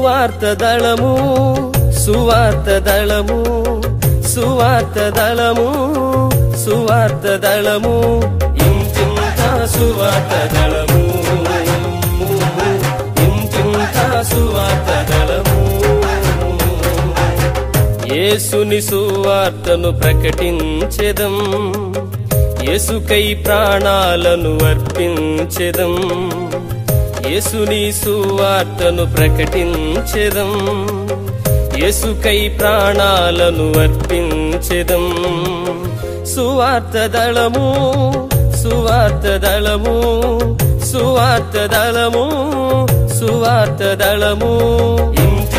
సువార్త దళము సువార్త దళము సువార్త దళము సువార్త దళము ఇంటింత సువార్త దళము ఇంటింత సువార్త దళము యేసుని సువార్తను ప్రకటించెదం యేసుకై ప్రాణాలను అర్పించెదం యేసుని సువార్తను ప్రకటించెదం యేసుకై ప్రాణాలను అర్పించెదం సువార్త దళము సువార్త దళము సువార్త దళము సువార్త దళము ఇంత